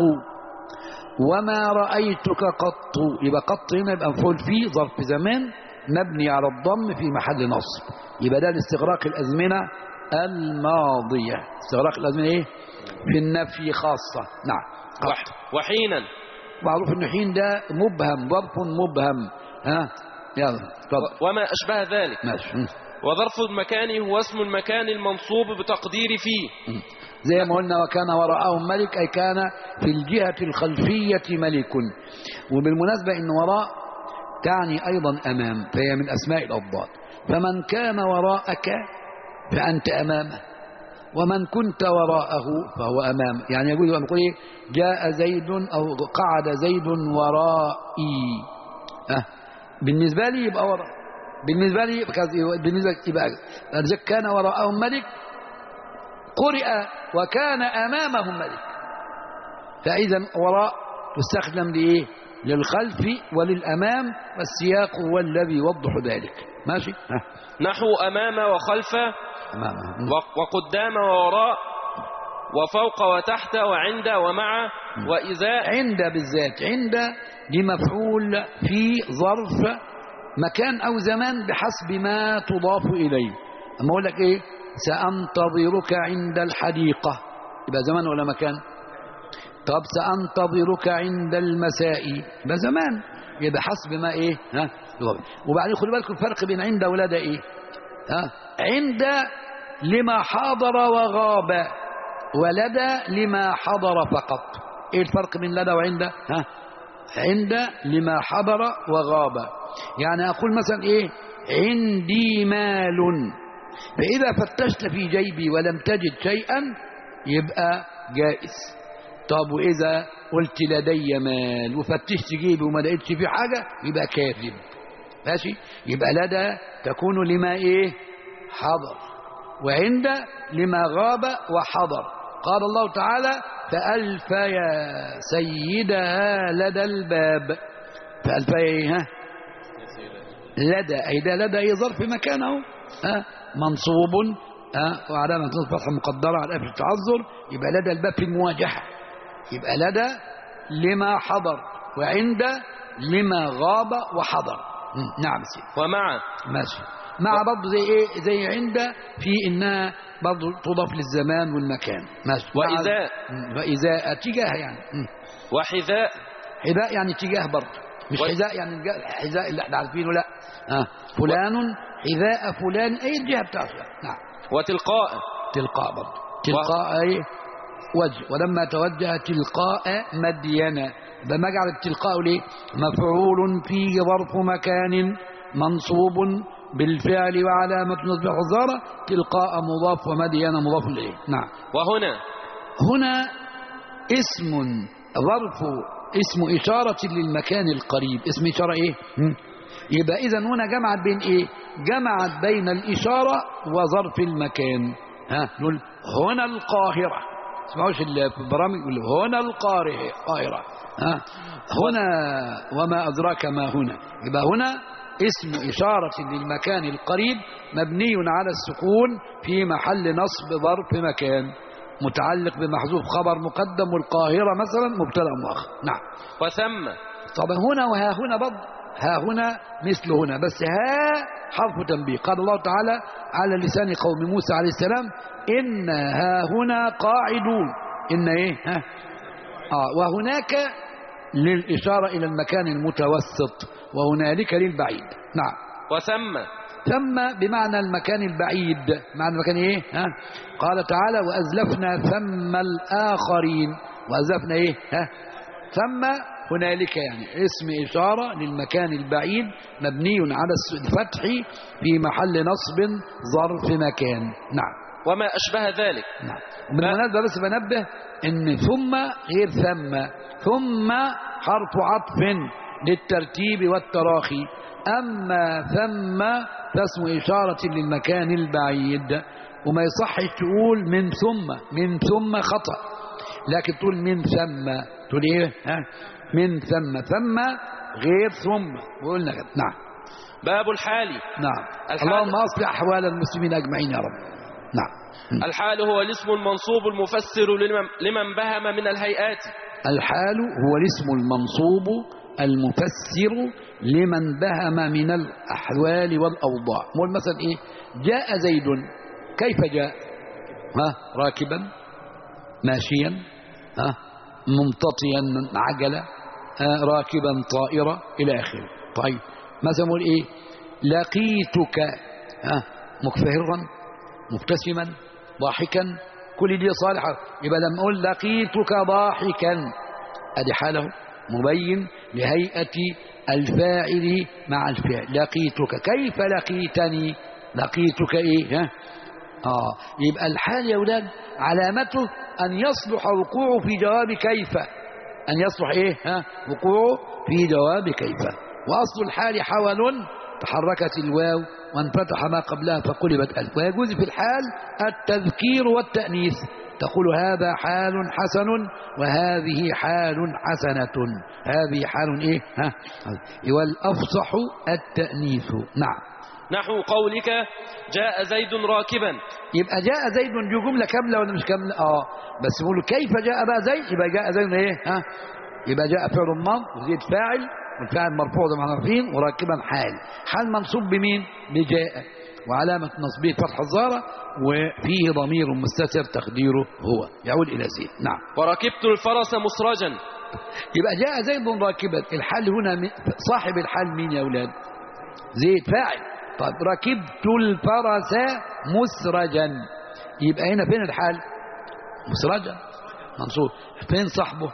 وما رأيتك قط يبقى قط هنا يبقى مفعول فيه ظرف زمان مبني على الضم في محل نصب يبقى ده لاستغراق الأزمنة الماضية استغراق الأزمنة إيه في النفي خاصة نعم وح وحينا معروف إن حين ده مبهم ظرف مبهم ها يلا اتفضل وما أشبه ذلك ماشي وظرف المكان هو اسم المكان المنصوب بتقدير فيه زي ما قلنا وكان وراءهم ملك أي كان في الجهة الخلفية ملك وبالمناسبة إن وراء تعني أيضا أمام فهي من أسماء الأضداد فمن كان وراءك فأنت أمامه ومن كنت وراءه فهو أمامه يعني يقول يقول إيه جاء زيد أو قعد زيد ورائي أه بالنسبة لي يبقى وراء بالنسبة لي بالنسبة يبقى كان وراءهم ملك قرئ وكان أمامهم ملك فإذا وراء تستخدم لإيه للخلف وللأمام والسياق هو الذي يوضح ذلك ماشي ها. نحو أمام وخلف أمام و- وقدام ووراء وفوق وتحت وعند ومع وإزاء عند بالذات عند دي مفعول في ظرف مكان أو زمان بحسب ما تضاف إليه أما أقول لك إيه سأنتظرك عند الحديقة يبقى زمان ولا مكان طب سأنتظرك عند المساء يبقى زمان يبقى حسب ما إيه ها يضاف. وبعدين خلي بالكم الفرق بين عند ولدى إيه ها عند لما حاضر وغاب ولدى لما حضر فقط ايه الفرق بين لدى وعند ها عند لما حضر وغاب يعني اقول مثلا ايه عندي مال فاذا فتشت في جيبي ولم تجد شيئا يبقى جائز طب واذا قلت لدي مال وفتشت جيبي وما لقيتش فيه حاجه يبقى كاذب ماشي يبقى لدى تكون لما ايه حضر وعند لما غاب وحضر قال الله تعالى فألف يا سيدها لدى الباب فألف ايه ها لدى أي ده لدى أي ظرف مكانه ها منصوب ها وعلامة الفتح مقدرة على ألف التعذر يبقى لدى الباب في المواجهة يبقى لدى لما حضر وعند لما غاب وحضر م، نعم سيدي ومع ماشي مع برضه زي ايه زي عند في انها برضه تضاف للزمان والمكان ماشي مع- وإذا م، وإذا اتجاه يعني م. وحذاء حذاء يعني اتجاه برضه مش و- حذاء يعني الج- الحذاء اللي احنا عارفينه لا آه. فلان حذاء فلان اي الجهه بتاعته نعم وتلقاء تلقاء برضه تلقاء ايه وجه ولما توجه تلقاء مدينة بما جعل التلقاء ليه مفعول فيه ظرف مكان منصوب بالفعل وعلامة نصبح الزارة تلقاء مضاف ومدين مضاف إليه نعم وهنا هنا اسم ظرف اسم إشارة للمكان القريب اسم إشارة إيه هم؟ يبقى إذا هنا جمعت بين إيه جمعت بين الإشارة وظرف المكان ها نقول هنا القاهرة اسمعوش ال- في البرامج يقول هنا القاهرة قاهرة ها هنا وما أدراك ما هنا يبقى هنا اسم إشارة للمكان القريب مبني على السكون في محل نصب ظرف مكان متعلق بمحذوف خبر مقدم والقاهرة مثلا مبتدا مؤخر نعم وثم طبعا هنا وها هنا برضه ها هنا مثل هنا بس ها حرف تنبيه قال الله تعالى على لسان قوم موسى عليه السلام إن ها هنا قاعدون إن إيه ها آه وهناك للإشارة إلى المكان المتوسط وهنالك للبعيد نعم وثم ثم بمعنى المكان البعيد معنى المكان ايه ها قال تعالى وازلفنا ثم الاخرين وازلفنا ايه ها ثم هنالك يعني اسم اشاره للمكان البعيد مبني على الفتح في محل نصب ظرف مكان نعم وما أشبه ذلك نعم وبالمناسبه بس بنبه ان ثم غير ثم ثم حرف عطف للترتيب والتراخي أما ثم فاسم إشارة للمكان البعيد وما يصحش تقول من ثم من ثم خطأ لكن تقول من ثم تقول إيه ها من ثم ثم غير ثم وقلنا كده نعم باب الحال نعم الحال- اللهم أصلح أحوال المسلمين أجمعين يا رب نعم الحال هو الاسم المنصوب المفسر لمن, لمن بهم من الهيئات الحال هو الاسم المنصوب المفسر لمن بهم من الأحوال والأوضاع مول مثلا إيه جاء زيد كيف جاء ها راكبا ماشيا ها ممتطيا عجلة ها راكبا طائرة إلى آخره طيب مثلا نقول إيه لقيتك ها مكفهرا مبتسما ضاحكا كل دي صالحة يبقى لما أقول لقيتك ضاحكا أدي حاله مبين لهيئة الفاعل مع الفعل لقيتك كيف لقيتني لقيتك إيه ها آه يبقى الحال يا أولاد علامته أن يصلح وقوعه في جواب كيف أن يصلح إيه ها وقوعه في جواب كيف وأصل الحال حول تحركت الواو وانفتح ما قبلها فقلبت ألف ويجوز في الحال التذكير والتأنيث تقول هذا حال حسن وهذه حال حسنة هذه حال إيه ها والأفصح التأنيث نعم نحو قولك جاء زيد راكبا يبقى جاء زيد دي جملة كاملة ولا مش كاملة اه بس بيقولوا كيف جاء بقى زيد يبقى جاء زيد ايه ها يبقى جاء فعل ماض وزيد فاعل والفاعل مرفوع زي ما احنا عارفين وراكبا حال حال منصوب بمين بجاء وعلامة نصبه فتح الزارة وفيه ضمير مستتر تقديره هو يعود إلى زيد نعم وركبت الفرس مسرجا يبقى جاء زيد راكبا الحال هنا من- صاحب الحال مين يا أولاد زيد فاعل طيب ركبت الفرس مسرجا يبقى هنا فين الحال مسرجا منصوب فين صاحبه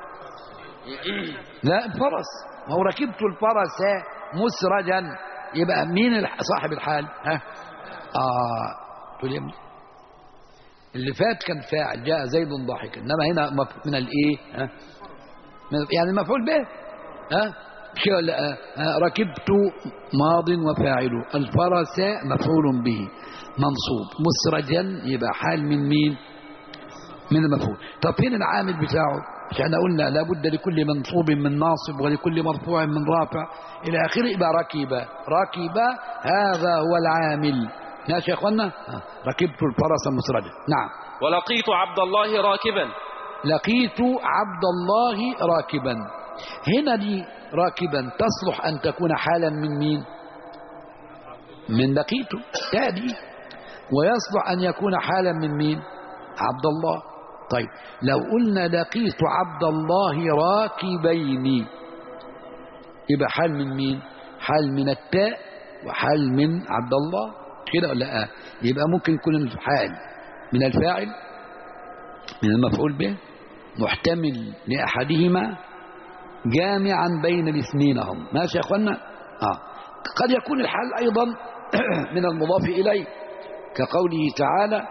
لا الفرس ما هو ركبت الفرس مسرجا يبقى مين الح- صاحب الحال ها اه تقول يا ابني اللي فات كان فاعل جاء زيد ضاحكا انما هنا مف- من الايه ها من- يعني مفعول به ها مش كده ولا آه؟ آه، ركبت ماض وفاعل الفرس مفعول به منصوب مسرجا يبقى حال من مين من المفعول طب فين العامل بتاعه مش احنا قلنا لابد لكل منصوب من ناصب ولكل مرفوع من رافع الى اخره يبقى ركب ركب هذا هو العامل ماشي يا اخوانا آه، ركبت الفرس مسرجا نعم ولقيت عبد الله راكبا لقيت عبد الله راكبا هنا دي راكبا تصلح أن تكون حالا من مين من لقيته تادي ويصلح أن يكون حالا من مين عبد الله طيب لو قلنا لقيت عبد الله راكبين يبقى حال من مين حال من التاء وحال من عبد الله كده ولا آه يبقى ممكن يكون الحال من الفاعل من المفعول به محتمل لأحدهما جامعا بين الاثنين هم ماشي يا اخوانا آه. قد يكون الحال أيضا من المضاف إليه كقوله تعالى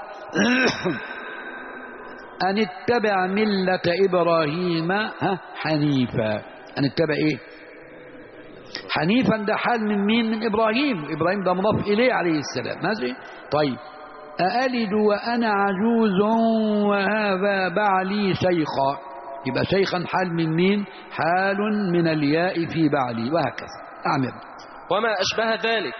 أن اتبع ملة إبراهيم ها حنيفا أن اتبع إيه حنيفا ده حال من مين من إبراهيم إبراهيم ده مضاف إليه عليه السلام ماشي طيب أألد وأنا عجوز وهذا بعلي شيخا يبقى شيخا حال من مين حال من الياء في بعلي وهكذا أعمل وما أشبه ذلك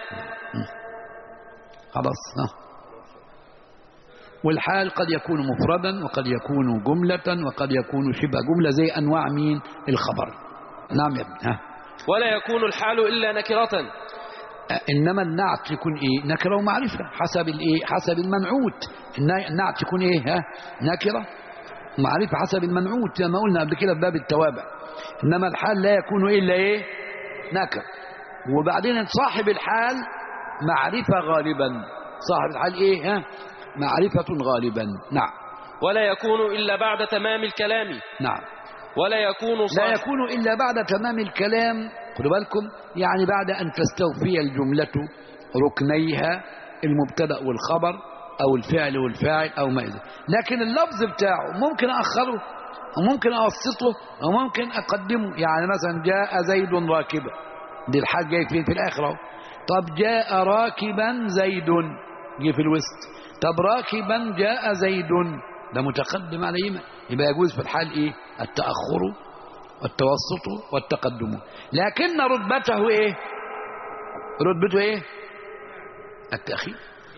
خلاص ها. والحال قد يكون مفردا وقد يكون جملة وقد يكون شبه جملة زي أنواع مين الخبر نعم يا ابني ها ولا يكون الحال إلا نكرة إنما النعت يكون إيه نكرة ومعرفة حسب الإيه حسب المنعوت النا- النعت يكون إيه ها نكرة معرفة حسب المنعوت زي ما قلنا قبل كده في باب التوابع إنما الحال لا يكون إلا إيه نكر وبعدين صاحب الحال معرفة غالبا صاحب الحال إيه ها معرفة غالبا نعم ولا يكون إلا بعد تمام الكلام نعم ولا يكون لا صاحب يكون إلا بعد تمام الكلام خدوا بالكم يعني بعد أن تستوفي الجملة ركنيها المبتدأ والخبر أو الفعل والفاعل أو ما إذا لكن اللفظ بتاعه ممكن أخره وممكن أوسطه وممكن أقدمه يعني مثلا جاء زيد راكبا دي الحال جاي فين في الآخر أهو طب جاء راكبا زيد جه في الوسط طب راكبا جاء زيد ده متقدم عليهما يبقى يجوز في الحال ايه التأخر والتوسط والتقدم لكن رتبته ايه رتبته ايه التأخير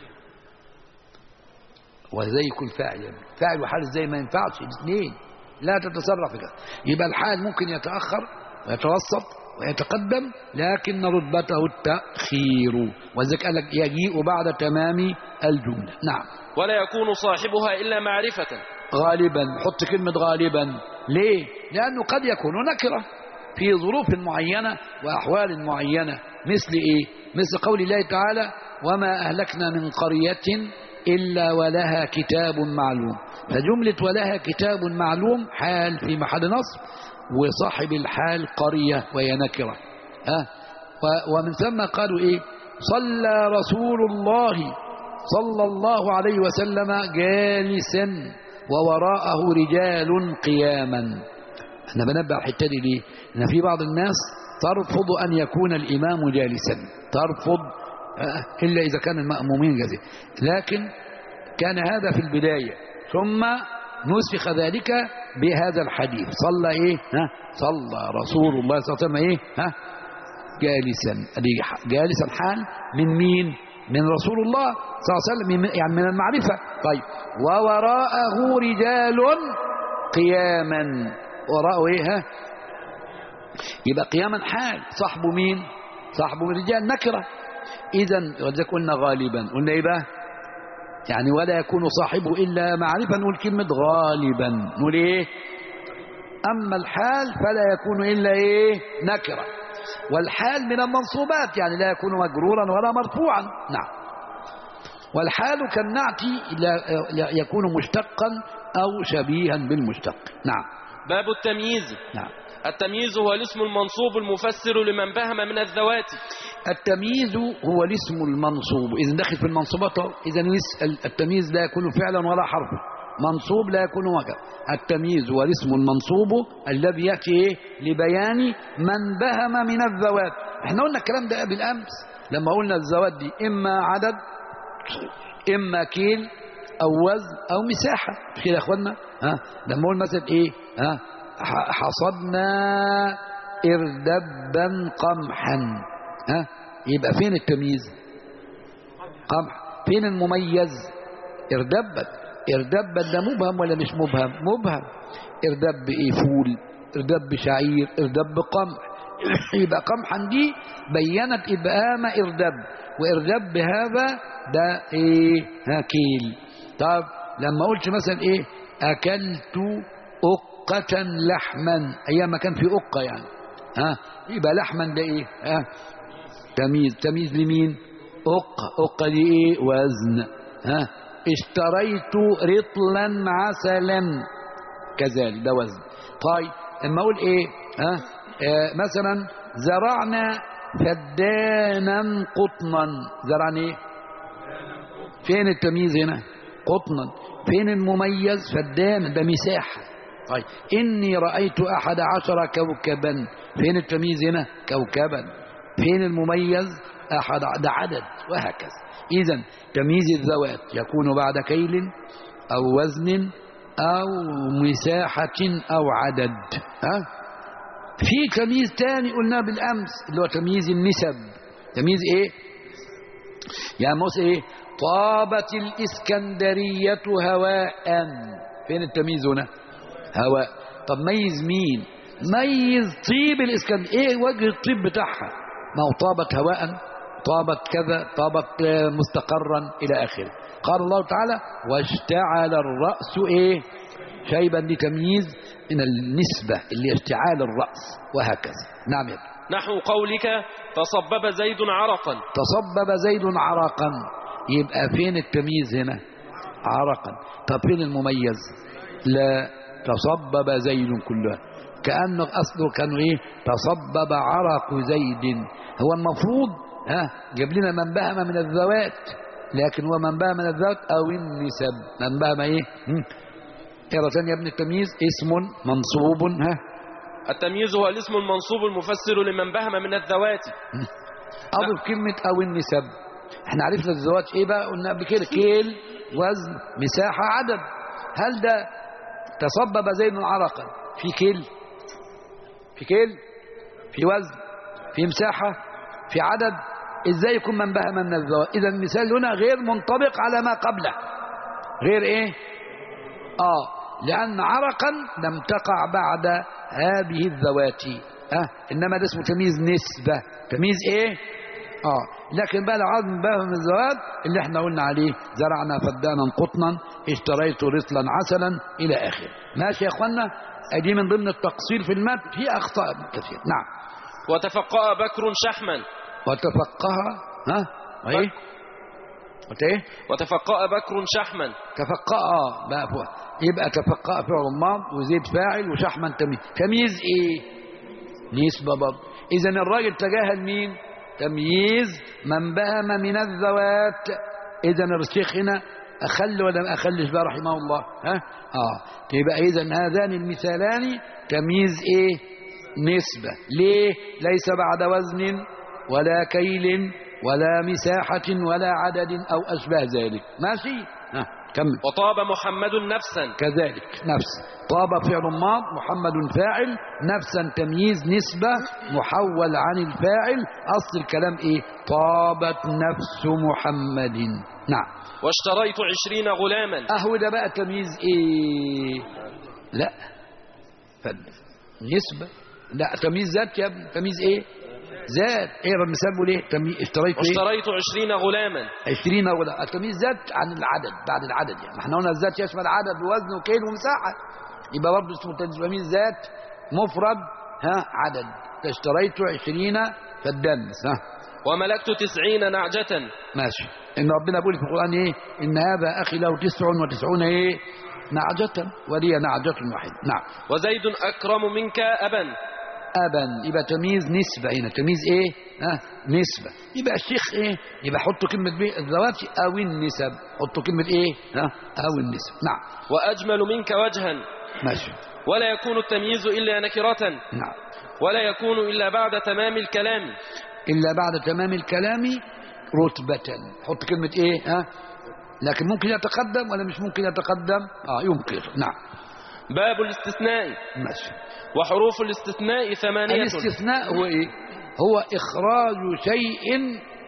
وزي يكون فاعل يعني. فاعل وحال ازاي ما ينفعش الاثنين لا تتصرف في كده يبقى الحال ممكن يتأخر ويتوسط ويتقدم لكن رتبته التأخير وذلك قال لك يجيء بعد تمام الجملة نعم ولا يكون صاحبها إلا معرفة غالبا حط كلمة غالبا ليه؟ لأنه قد يكون نكرة في ظروف معينة وأحوال معينة مثل إيه؟ مثل قول الله تعالى وما أهلكنا من قرية إلا ولها كتاب معلوم فجملة ولها كتاب معلوم حال في محل نصب وصاحب الحال قرية وهي نكرة ها و- ومن ثم قالوا إيه صلى رسول الله صلى الله عليه وسلم جالسا ووراءه رجال قياما انا بنبه على الحته دي ليه؟ ان في بعض الناس ترفض ان يكون الامام جالسا ترفض آه، الا اذا كان المامومين جالسين لكن كان هذا في البدايه ثم نسخ ذلك بهذا الحديث صلى ايه ها صلى رسول الله صلى الله عليه وسلم ايه ها جالسا أدي ح- جالسا حال من مين من رسول الله صلى الله عليه وسلم من- يعني من المعرفة طيب ووراءه رجال قياما وراءه ايه ها يبقى قياما حال صاحبه مين صاحبه رجال نكرة اذا ولذلك قلنا غالبا قلنا ايه بقى يعني ولا يكون صاحبه الا معرفة نقول كلمة غالبا نقول ايه اما الحال فلا يكون الا ايه نكره والحال من المنصوبات يعني لا يكون مجرورا ولا مرفوعا نعم والحال كالنعت لا- لا يكون مشتقا أو شبيها بالمشتق نعم باب التمييز نعم التمييز هو الاسم المنصوب المفسر لمن بهم من الذوات التمييز هو الاسم المنصوب إذا دخل في المنصوبات أهو. إذا يس- التمييز لا يكون فعلا ولا حرفا منصوب لا يكون وكذا التمييز هو الاسم المنصوب الذي يأتي إيه؟ لبيان من بهم من الذوات احنا قلنا الكلام ده بالأمس لما قلنا الذوات دي إما عدد إما كيل أو وزن أو مساحة مش كده يا إخوانا ها لما أقول مثلا إيه ها ح- حصدنا إردبا قمحا ها يبقى فين التمييز قمح فين المميز اردبت اردبت ده مبهم ولا مش مبهم مبهم اردب ايه فول اردب شعير اردب قمح يبقى قمحا دي بينت ابهام اردب واردب هذا ده ايه هكيل طب لما قلت مثلا ايه اكلت أقة لحما ايام ما كان في أقة يعني ها يبقى لحما ده ايه ها تمييز تمييز لمين أقة أقة دي إيه وزن ها اشتريت رطلا عسلا كذلك ده وزن طيب اما اقول ايه ها آه مثلا زرعنا فدانا قطنا زرعنا ايه فين التمييز هنا قطنا فين المميز فدان ده مساحة طيب إني رأيت أحد عشر كوكبا فين التمييز هنا كوكبا فين المميز أحد ده عدد وهكذا إذا تمييز الذوات يكون بعد كيل أو وزن أو مساحة أو عدد ها في تمييز تاني قلناه بالأمس اللي هو تمييز النسب تمييز إيه يا موسى إيه طابت الإسكندرية هواء فين التمييز هنا هواء طب ميز مين ميز طيب الإسكندرية إيه وجه الطيب بتاعها ما هو طابت هواء طابت كذا طابت آه، مستقرا إلى آخره قال الله تعالى واشتعل الرأس إيه شيبا دي تمييز من النسبة اللي هي اشتعال الرأس وهكذا نعم يا ابني. نحو قولك تصبب زيد عرقا تصبب زيد عرقا يبقى فين التمييز هنا عرقا طب فين المميز لا تصبب زيد كلها كأنه أصله كانوا إيه تصبب عرق زيد هو المفروض ها جاب لنا من بهم من الذوات لكن هو من بهم من الذوات أو النسب من بهم إيه هم؟ اقرا ثاني يا ابن التمييز اسم منصوب ها التمييز هو الاسم المنصوب المفسر لمن بهم من الذوات اضف كلمة او النسب احنا عرفنا الزواج ايه بقى قلنا قبل كده كيل وزن مساحة عدد هل ده تصبب زيد عرقا في كيل في كيل في وزن في مساحة في عدد ازاي يكون من بهم من الزواج اذا المثال هنا غير منطبق على ما قبله غير ايه اه لان عرقا لم تقع بعد هذه الذوات اه انما ده اسمه تمييز نسبة تمييز ايه اه لكن بقى العظم بقى من الزوات اللي احنا قلنا عليه زرعنا فدانا قطنا اشتريت رطلا عسلا الى اخره ماشي يا اخوانا ادي من ضمن التقصير في المتن في اخطاء كثير نعم وتفقأ بكر شحما وتفقه ها ايه قلت ايه وتفقأ بكر شحما تفقه بقى فوق. يبقى تفقه فعل ماض وزيد فاعل وشحما تمييز تمييز ايه نسبة برضه اذا الراجل تجاهل مين تمييز من بهم من الذوات اذا الشيخ هنا اخل ولا ما اخلش بقى رحمه الله ها اه يبقى اذا هذان المثالان تمييز ايه نسبة ليه ليس بعد وزن ولا كيل ولا مساحة ولا عدد أو أشباه ذلك ماشي ها كمل وطاب محمد نفسا كذلك نفس طاب فعل ماض محمد فاعل نفسا تمييز نسبة محول عن الفاعل أصل الكلام إيه طابت نفس محمد نعم واشتريت عشرين غلاما أهو ده بقى تمييز إيه لا فد نسبة لا تمييز ذات يا ابني تمييز إيه ذات ايه المثال بيقول ايه تمييز اشتريت ايه واشتريت عشرين غلاما 20 ولا التمييز زاد عن العدد بعد العدد يعني ما احنا قلنا الذات يشمل عدد ووزن وكيل ومساحه يبقى برضه اسمه تمييز ذات مفرد ها عدد اشتريت 20 فالدنس ها وملكت تسعين نعجة ماشي ان ربنا بيقول في القران ايه ان هذا اخي له تسع وتسعون ايه نعجة ولي نعجة واحدة نعم وزيد أكرم منك أبا أبا يبقى تمييز نسبة هنا تمييز إيه ها نسبة يبقى الشيخ إيه يبقى حطوا كلمة بيه الذوات أو النسب حطوا كلمة إيه ها أو النسب نعم وأجمل منك وجها ماشي ولا يكون التمييز إلا نكرة نعم ولا يكون إلا بعد تمام الكلام إلا بعد تمام الكلام رتبة حط كلمة إيه ها لكن ممكن يتقدم ولا مش ممكن يتقدم آه يمكن نعم باب الاستثناء ماشي وحروف الاستثناء ثمانية الاستثناء هو إيه هو إخراج شيء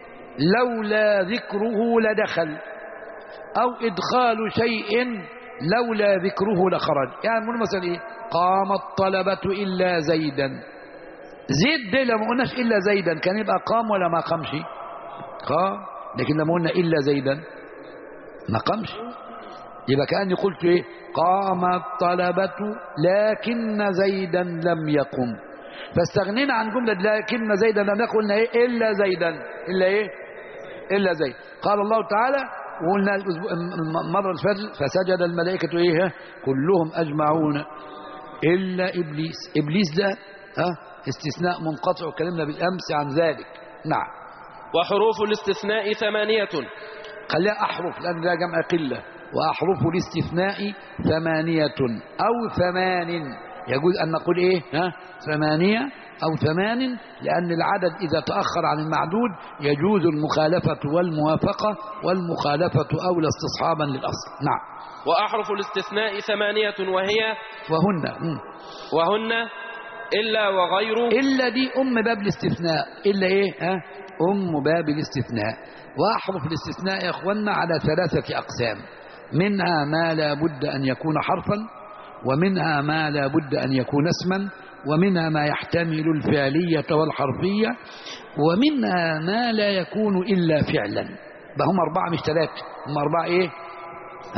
لولا ذكره لدخل أو إدخال شيء لولا ذكره لخرج يعني من مثلا إيه قام الطلبة إلا زيدا زيد ده لما قلناش إلا زيدا كان يبقى قام ولا ما قامش قام لكن لما قلنا إلا زيدا ما قامش يبقى كأني قلت إيه قام الطلبة لكن زيدا لم يقم فاستغنينا عن جملة لكن زيدا لم يقم قلنا إيه إلا زيدا إلا إيه إلا زيد قال الله تعالى وقلنا الأسبوع المرة اللي فاتت فسجد الملائكة إيه كلهم أجمعون إلا إبليس إبليس ده ها استثناء منقطع وكلمنا بالأمس عن ذلك نعم وحروف الاستثناء ثمانية خليها أحرف لأن ده جمع قلة وأحرف الاستثناء ثمانية أو ثمان يجوز أن نقول إيه ها ثمانية أو ثمان لأن العدد إذا تأخر عن المعدود يجوز المخالفة والموافقة والمخالفة أولى استصحابا للأصل نعم وأحرف الاستثناء ثمانية وهي وهن مم. وهن إلا وغير إلا دي أم باب الاستثناء إلا إيه ها أم باب الاستثناء وأحرف الاستثناء يا أخوانا على ثلاثة أقسام منها ما لا بد أن يكون حرفا ومنها ما لا بد أن يكون اسما ومنها ما يحتمل الفعلية والحرفية ومنها ما لا يكون إلا فعلا ده هم أربعة مش ثلاثة هم أربعة إيه ها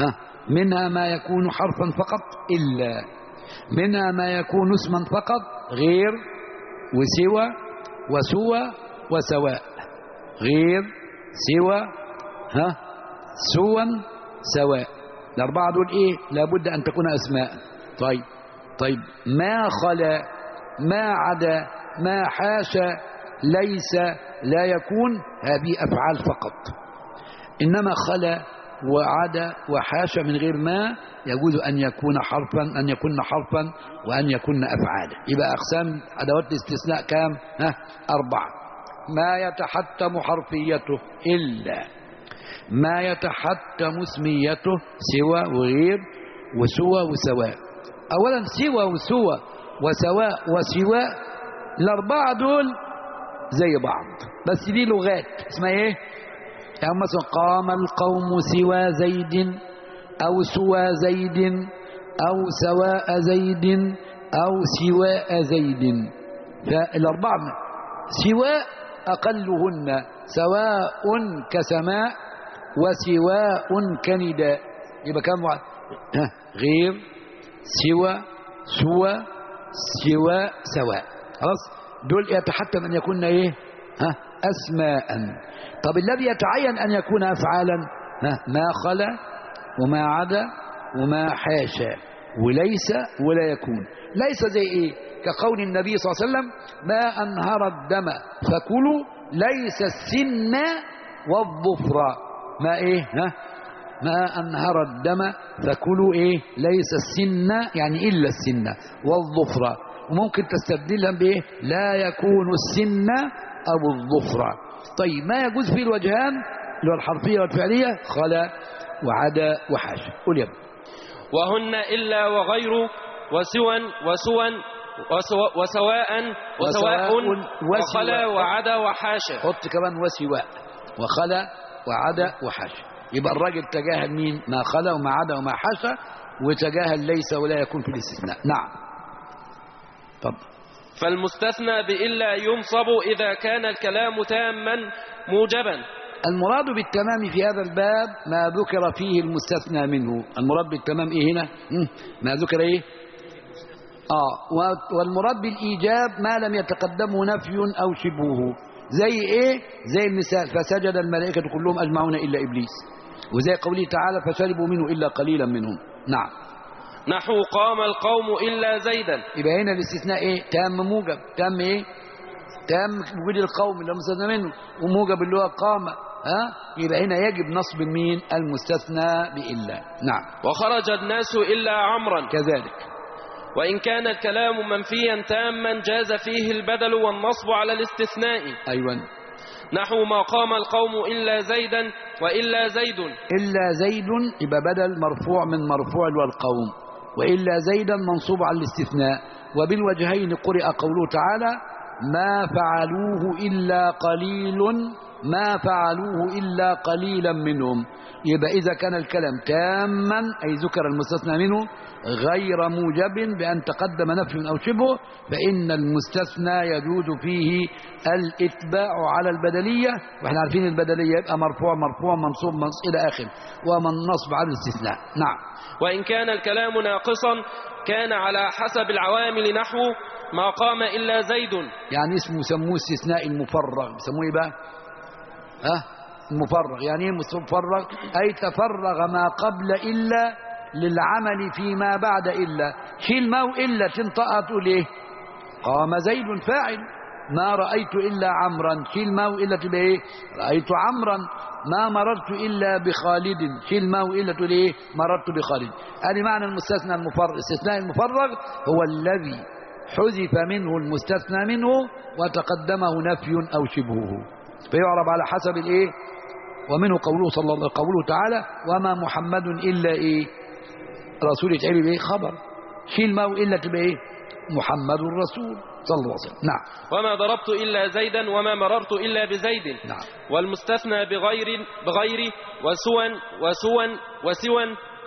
منها ما يكون حرفا فقط إلا منها ما يكون اسما فقط غير وسوى وسوى وسواء غير سوى ها سوى سواء الأربعة دول إيه لابد أن تكون أسماء طيب طيب ما خلا ما عدا ما حاشا ليس لا يكون هذه أفعال فقط إنما خلا وعدا وحاشا من غير ما يجوز أن يكون حرفا أن يكون حرفا وأن يكون أفعالا يبقى أقسام أدوات الاستثناء كام ها أربعة ما يتحتم حرفيته إلا ما يتحتم اسميته سوى وغير وسوى وسواء أولا سوى وسوى وسواء وسواء الأربعة دول زي بعض بس دي لغات اسمها ايه يعني مثلا قام القوم سوى زيد أو سوى زيد أو سواء زيد أو سواء زيد فالأربعة سواء أقلهن سواء كسماء وسواء كنداء يبقى كم واحد ها، غير سوى سوى سواء سواء خلاص دول يتحتم أن يكون إيه ها أسماء طب الذي يتعين أن يكون أفعالا ها ما خلا وما عدا وما حاشا وليس ولا يكون ليس زي إيه كقول النبي صلى الله عليه وسلم ما أنهر الدم فكلوا ليس السن والظفر ما إيه ها ما أنهر الدم فكلوا إيه ليس السن يعني إلا السن والظفر وممكن تستبدلها بإيه لا يكون السن أو الظفر طيب ما يجوز فيه الوجهان اللي هو الحرفية والفعلية خلا وعدا وحاشا قول يا ابني وهن إلا وغير وسوى وسوى وسوا- وسواء وسواء وسواء وخلا وعدا وحاشا حط كمان وسواء وخلا وعدا وحاشا يبقى الراجل تجاهل مين ما خلا وما عدا وما حاشا وتجاهل ليس ولا يكون في الاستثناء نعم طب فالمستثنى بإلا ينصب إذا كان الكلام تاما موجبا المراد بالتمام في هذا الباب ما ذكر فيه المستثنى منه المراد بالتمام ايه هنا مم. ما ذكر ايه اه و- والمراد بالايجاب ما لم يتقدمه نفي او شبهه زي ايه زي المثال فسجد الملائكه كلهم اجمعون الا ابليس وزي قوله تعالى فشربوا منه الا قليلا منهم نعم نحو قام القوم إلا زيدا يبقى هنا الاستثناء ايه تام موجب تام ايه تام وجود القوم اللي هو مستثنى منه وموجب اللي هو قام ها يبقى هنا يجب نصب مين المستثنى بإلا نعم وخرج الناس إلا عمرا كذلك وإن كان الكلام منفيا تاما جاز فيه البدل والنصب على الاستثناء أيوة نحو ما قام القوم إلا زيدا وإلا زيد إلا زيد يبقى بدل مرفوع من مرفوع والقوم وإلا زيدا منصوب على الاستثناء وبالوجهين قرئ قوله تعالى ما فعلوه إلا قليل ما فعلوه إلا قليلا منهم يبقى إذا كان الكلام تاما أي ذكر المستثنى منه غير موجب بأن تقدم نفي أو شبه فإن المستثنى يجوز فيه الإتباع على البدلية وإحنا عارفين البدلية يبقى مرفوع مرفوع منصوب منصوب إلى آخر ومن نصب على الاستثناء نعم وإن كان الكلام ناقصا كان على حسب العوامل نحو ما قام إلا زيد يعني اسمه سموه استثناء المفرغ بيسموه ايه بقى ها المفرغ يعني ايه مفرغ اي تفرغ ما قبل الا للعمل فيما بعد الا شيل ما الا تنطقها تقول ايه قام زيد فاعل ما رايت الا عمرا شيل ما الا تبقى ايه رايت عمرا ما مررت الا بخالد شيل ما الا تقول ايه مررت بخالد ادي معنى المستثنى المفرغ استثناء المفرغ هو الذي حذف منه المستثنى منه وتقدمه نفي أو شبهه فيعرب على حسب الإيه ومنه قوله صلى الله قوله تعالى وما محمد إلا إيه رسول يتعرف إيه خبر شيل ما إلا تبقى إيه محمد رسول صلى الله عليه وسلم نعم وما ضربت إلا زيدا وما مررت إلا بزيد نعم والمستثنى بغير بغير وسوى وسوى وسوى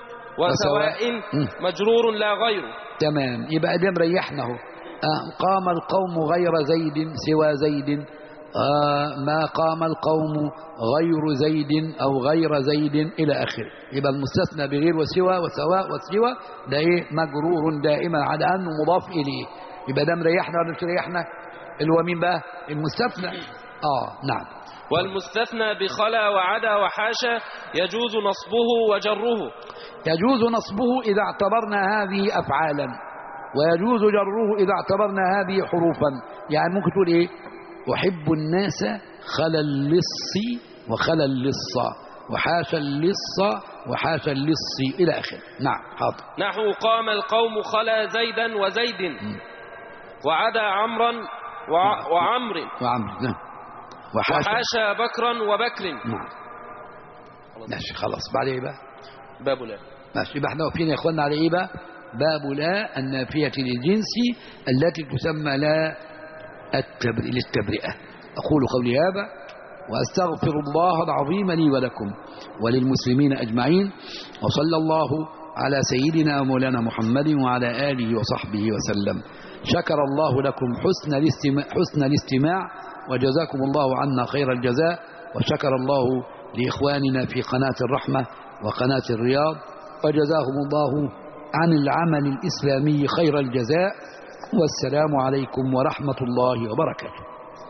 وسواء مم. مجرور لا غير تمام يبقى ده مريحنا اهو آه، قام القوم غير زيد سوى زيد آه ما قام القوم غير زيد أو غير زيد إلى آخره يبقى المستثنى بغير وسوى وسواء وسوى ده إيه مجرور دائما على أنه مضاف إليه يبقى ده مريحنا ولا مش مريحنا اللي هو مين بقى المستثنى آه نعم والمستثنى بخلا وعدا وحاشا يجوز نصبه وجره يجوز نصبه إذا اعتبرنا هذه أفعالا ويجوز جره إذا اعتبرنا هذه حروفا يعني ممكن تقول إيه أحب الناس خلا اللص وخلا اللص وحاشا اللص وحاشا اللص إلى آخره نعم حاضر نحو قام القوم خلا زيدا وزيد وعدا عمرا وع وعمر وعمر نعم وحاشا وحاشا بكرا وبكر نعم ماشي خلاص بعد إيه بقى باب لا ماشي يبقى احنا واقفين يا اخوانا على ايه بقى باب لا النافية للجنس التي تسمى لا التبر... للتبرئة أقول قولي هذا وأستغفر الله العظيم لي ولكم وللمسلمين أجمعين وصلى الله على سيدنا ومولانا محمد وعلى آله وصحبه وسلم شكر الله لكم حسن الاستماع, حسن الاستماع وجزاكم الله عنا خير الجزاء وشكر الله لإخواننا في قناة الرحمة وقناة الرياض وجزاهم الله عن العمل الإسلامي خير الجزاء والسلام عليكم ورحمة الله وبركاته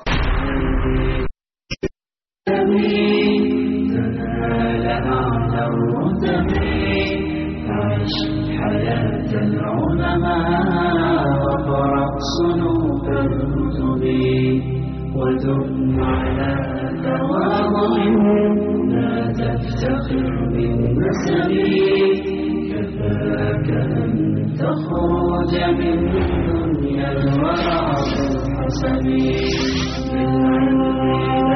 تنال أعلى الرتب عش حياة العلماء واقرأ صنوف الكتب ودم على تواضع لا تفتخر بالنسب كفاك أن تخرج من دنيا الورع بالحسب بالعلم